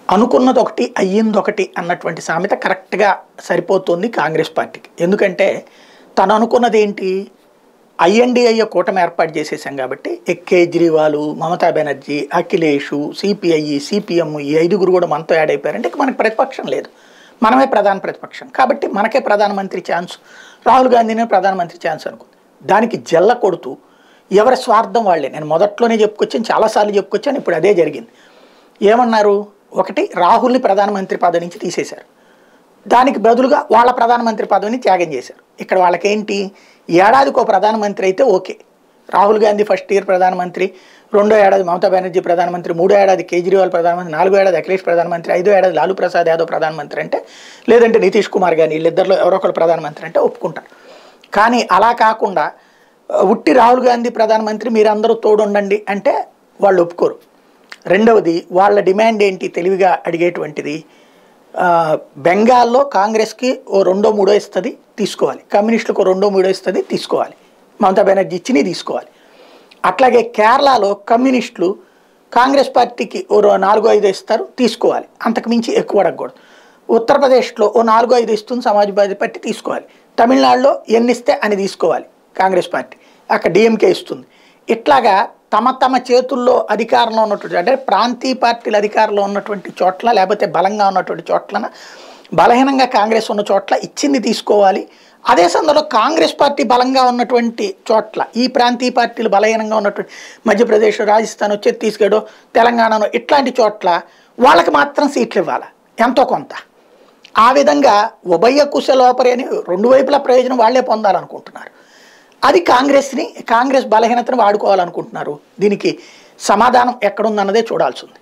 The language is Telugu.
అనుకున్నది ఒకటి అయ్యింది ఒకటి అన్నటువంటి సామెత కరెక్ట్గా సరిపోతుంది కాంగ్రెస్ పార్టీకి ఎందుకంటే తను అనుకున్నది ఏంటి ఐఎన్డిఐ కూటమి ఏర్పాటు చేసేసాం కాబట్టి ఏ కేజ్రీవాల్ మమతా బెనర్జీ అఖిలేష్ సిపిఐ సిపిఎం ఈ ఐదుగురు కూడా మనతో యాడ్ అయిపోయారంటే ఇక మనకి ప్రతిపక్షం లేదు మనమే ప్రధాన ప్రతిపక్షం కాబట్టి మనకే ప్రధానమంత్రి ఛాన్స్ రాహుల్ గాంధీనే ప్రధానమంత్రి ఛాన్స్ అనుకుంది దానికి జల్ల కొడుతూ ఎవరి స్వార్థం వాళ్ళే నేను మొదట్లోనే చెప్పుకొచ్చాను చాలాసార్లు చెప్పుకొచ్చాను ఇప్పుడు అదే జరిగింది ఏమన్నారు ఒకటి రాహుల్ని ప్రధానమంత్రి పదవి నుంచి తీసేశారు దానికి బదులుగా వాళ్ళ ప్రధానమంత్రి పదవిని త్యాగం చేశారు ఇక్కడ వాళ్ళకేంటి ఏడాదికి ఒక ప్రధానమంత్రి అయితే okay Rahul Gandhi first year ప్రధానమంత్రి రెండో ఏడాది మమతా బెనర్జీ ప్రధానమంత్రి మూడో ఏడాది కేజ్రీవాల్ ప్రధానమంత్రి నాలుగో ఏడాది అఖిలేష్ ప్రధానమంత్రి ఐదో ఏడాది లాలూ ప్రసాద్ యాదవ్ ప్రధానమంత్రి అంటే లేదంటే నితీష్ కుమార్ కానీ వీళ్ళిద్దరిలో ఎవరో ఒకరు ప్రధానమంత్రి అంటే ఒప్పుకుంటారు కానీ అలా కాకుండా ఆ, ఉట్టి రాహుల్ గాంధీ ప్రధానమంత్రి మీరందరూ తోడుండండి అంటే వాళ్ళు ఒప్పుకోరు రెండవది వాళ్ళ డిమాండ్ ఏంటి తెలివిగా అడిగేటువంటిది ఆ, బెంగాల్లో కాంగ్రెస్కి ఓ రెండో మూడో ఇస్తుంది తీసుకోవాలి కమ్యూనిస్టులకు ఓ రెండో మూడో ఇస్తుంది తీసుకోవాలి మమతా బెనర్జీ ఇచ్చినవి తీసుకోవాలి అట్లాగే కేరళలో కమ్యూనిస్టులు కాంగ్రెస్ పార్టీకి ఓ రో- నాలుగో ఐదు ఇస్తారు తీసుకోవాలి అంతకు మించి ఎక్కువ అడగకూడదు ఉత్తరప్రదేశ్లో ఓ నాలుగో ఐదు ఇస్తుంది సమాజ్వాదీ పార్టీ తీసుకోవాలి తమిళనాడులో ఎన్ని ఇస్తే అని తీసుకోవాలి కాంగ్రెస్ పార్టీ అక్కడ డిఎంకే ఇస్తుంది ఇట్లాగా తమ తమ చేతుల్లో అధికారంలో ఉన్నటువంటి అంటే ప్రాంతీయ పార్టీల అధికారంలో ఉన్నటువంటి చోట్ల లేకపోతే బలంగా ఉన్నటువంటి చోట్లన బలహీనంగా కాంగ్రెస్ ఉన్న చోట్ల ఇచ్చింది తీసుకోవాలి అదే సందర్భంలో కాంగ్రెస్ పార్టీ బలంగా ఉన్నటువంటి చోట్ల ఈ ప్రాంతీయ పార్టీలు బలహీనంగా ఉన్నటువంటి మధ్యప్రదేశ్ రాజస్థాన్ ఛత్తీస్గఢ్ తెలంగాణను ఇట్లాంటి చోట్ల వాళ్ళకి మాత్రం సీట్లు ఇవ్వాలి ఎంతో కొంత ఆ విధంగా ఉభయ కుశలోపరి అని రెండు వైపుల ప్రయోజనం వాళ్ళే పొందాలనుకుంటున్నారు అది కాంగ్రెస్ని కాంగ్రెస్ బలహీనతను వాడుకోవాలనుకుంటున్నారు దీనికి సమాధానం ఎక్కడుందన్నదే చూడాల్సి ఉంది